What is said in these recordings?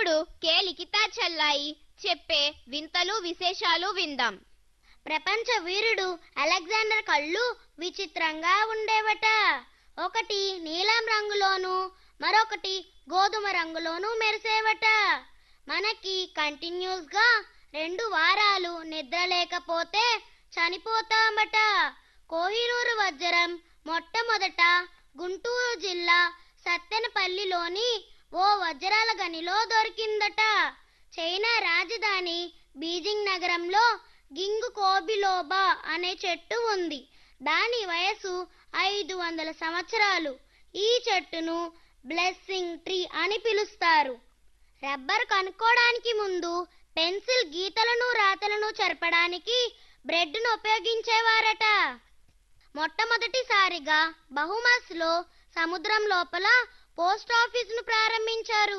ఇప్పుడు కే లిఖితా చెల్లాయి చెప్పే వింతలు విశేషాలు విందాం ప్రపంచ వీరుడు అలెగ్జాండర్ కళ్ళు విచిత్రంగా ఉండేవట ఒకటి నీలం రంగులోను మరొకటి గోధుమ రంగులోను మెరిసేవట మనకి కంటిన్యూస్ గా రెండు వారాలు నిద్ర లేకపోతే చనిపోతామట కోహినూరు వజ్రం మొట్టమొదట గుంటూరు జిల్లా సత్తెనపల్లిలోని ఓ వజ్రాల గనిలో దొరికిందట చైనా రాజధాని బీజింగ్ నగరంలో గింగు కోబిలోబా అనే చెట్టు ఉంది దాని వయసు ఐదు వందల సంవత్సరాలు ఈ చెట్టును బ్లెస్సింగ్ ట్రీ అని పిలుస్తారు రబ్బర్ కనుక్కోవడానికి ముందు పెన్సిల్ గీతలను రాతలను చెరపడానికి బ్రెడ్ను ఉపయోగించేవారట మొట్టమొదటిసారిగా బహుమస్లో సముద్రం లోపల పోస్ట్ ఆఫీసును ప్రారంభించారు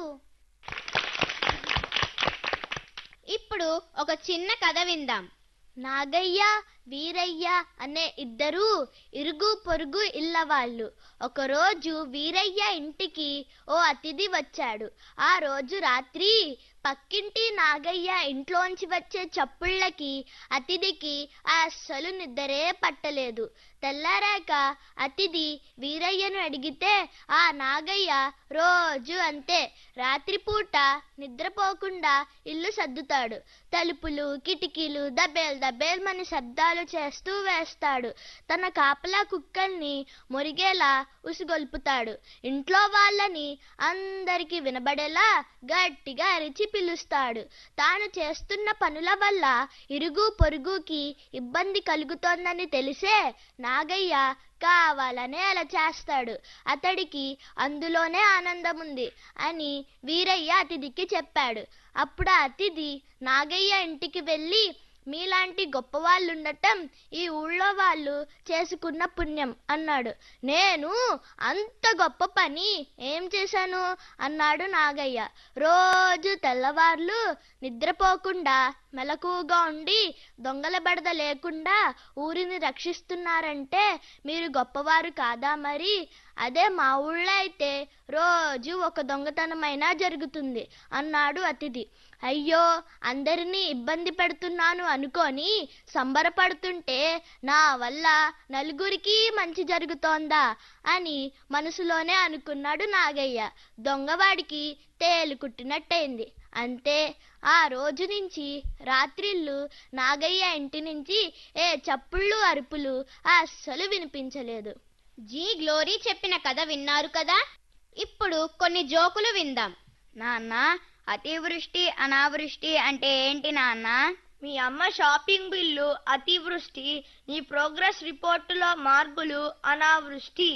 ఇప్పుడు ఒక చిన్న కథ విందాం నాగయ్య వీరయ్య అనే ఇద్దరు ఇరుగు పొరుగు ఇళ్ళ వాళ్ళు ఒకరోజు వీరయ్య ఇంటికి ఓ అతిథి వచ్చాడు ఆ రోజు రాత్రి పక్కింటి నాగయ్య ఇంట్లోంచి వచ్చే చప్పుళ్ళకి అతిథికి అస్సలు నిద్రే పట్టలేదు తెల్లారాక అతిథి వీరయ్యను అడిగితే ఆ నాగయ్య రోజు అంతే రాత్రిపూట నిద్రపోకుండా ఇల్లు సర్దుతాడు తలుపులు కిటికీలు దబేల్ దబేల్ మన శబ్దాలు చేస్తూ వేస్తాడు తన కాపలా కుక్కల్ని మురిగేలా ఉసిగొల్పుతాడు ఇంట్లో వాళ్ళని అందరికీ వినబడేలా గట్టిగా అరిచి పిలుస్తాడు తాను చేస్తున్న పనుల వల్ల ఇరుగు పొరుగుకి ఇబ్బంది కలుగుతోందని తెలిసే నాగయ్య కావాలనే అలా చేస్తాడు అతడికి అందులోనే ఆనందం ఉంది అని వీరయ్య అతిథికి చెప్పాడు అప్పుడు ఆ అతిథి నాగయ్య ఇంటికి వెళ్ళి మీలాంటి గొప్ప వాళ్ళు ఉండటం ఈ ఊళ్ళో వాళ్ళు చేసుకున్న పుణ్యం అన్నాడు నేను అంత గొప్ప పని ఏం చేశాను అన్నాడు నాగయ్య రోజు తెల్లవార్లు నిద్రపోకుండా మెలకువగా ఉండి దొంగల బెడద లేకుండా ఊరిని రక్షిస్తున్నారంటే మీరు గొప్పవారు కాదా మరి అదే మా ఊళ్ళో అయితే రోజు ఒక దొంగతనమైనా జరుగుతుంది అన్నాడు అతిథి అయ్యో అందరినీ ఇబ్బంది పెడుతున్నాను అనుకొని సంబరపడుతుంటే నా వల్ల నలుగురికి మంచి జరుగుతోందా అని మనసులోనే అనుకున్నాడు నాగయ్య దొంగవాడికి తేలు కుట్టినట్టయింది అంతే ఆ రోజు నుంచి రాత్రిళ్ళు నాగయ్య ఇంటి నుంచి ఏ చప్పుళ్ళు అరుపులు అస్సలు వినిపించలేదు జీ గ్లోరీ చెప్పిన కథ విన్నారు కదా ఇప్పుడు కొన్ని జోకులు విందాం నాన్న అతివృష్టి అనావృష్టి అంటే ఏంటి నాన్న మీ అమ్మ షాపింగ్ బిల్లు అతివృష్టి నీ ప్రోగ్రెస్ రిపోర్టులో మార్కులు అనావృష్టి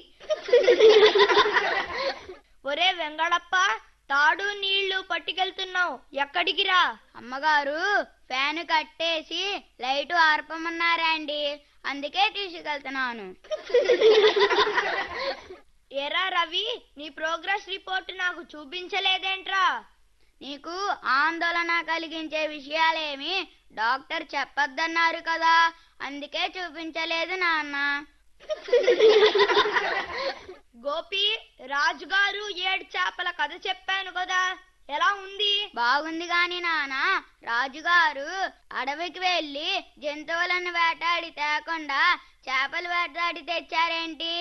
ఒరే వెంగళప్ప తాడు నీళ్లు పట్టుకెళ్తున్నావు ఎక్కడికి రా అమ్మగారు ఫ్యాన్ కట్టేసి లైట్ ఆర్పమన్నారా అండి అందుకే తీసుకెళ్తున్నాను ఎరా రవి నీ ప్రోగ్రెస్ రిపోర్ట్ నాకు చూపించలేదేంట్రా నీకు ఆందోళన కలిగించే విషయాలేమి డాక్టర్ చెప్పొద్దన్నారు కదా అందుకే చూపించలేదు నాన్న గోపి రాజుగారు ఏడు చేపల కథ చెప్పాను కదా ఎలా ఉంది బాగుంది గాని నాన్న రాజుగారు అడవికి వెళ్ళి జంతువులను వేటాడి తేకుండా చేపలు వేటాడి తెచ్చారేంటి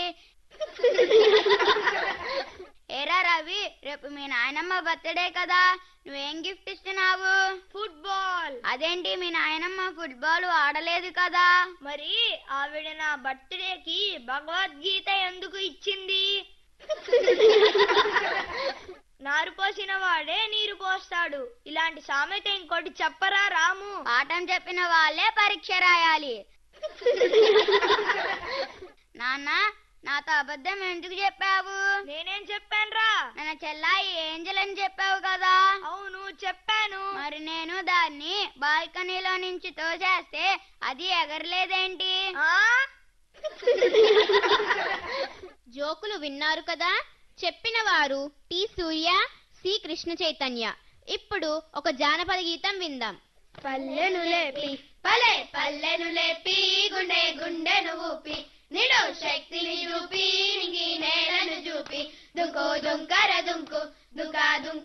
ఏరా రవి రేపు మీ నాయనమ్మ బర్త్డే కదా నువ్వేం గిఫ్ట్ ఇస్తున్నావు ఫుట్బాల్ అదేంటి మీ నాయనమ్మ ఫుట్బాల్ ఆడలేదు కదా మరి ఆవిడ నా బర్త్డేకి భగవద్గీత ఎందుకు ఇచ్చింది నారు పోసిన వాడే నీరు పోస్తాడు ఇలాంటి సామెత ఇంకోటి చెప్పరా రాము పాఠం చెప్పిన వాళ్ళే పరీక్ష రాయాలి నాన్న నాతో అబద్ధం ఎందుకు చెప్పావు నేనేం చెప్పానురా నన్ను చెల్లాయి ఏంజల్ అని చెప్పావు కదా అవును చెప్పాను మరి నేను దాన్ని బాల్కనీలో నుంచి తోసేస్తే అది ఎగరలేదేంటి ఆ జోకులు విన్నారు కదా చెప్పిన వారు టి సూర్య సి కృష్ణ చైతన్య ఇప్పుడు ఒక జానపద గీతం విందాం పల్లెను లేపి పలే పల్లెను లేపి గుండె గుండెను ఊపి నిడు శక్తిని చూపి నింగి నేలను చూపి దుంకు దుంకర దుంకు దుకా దుంక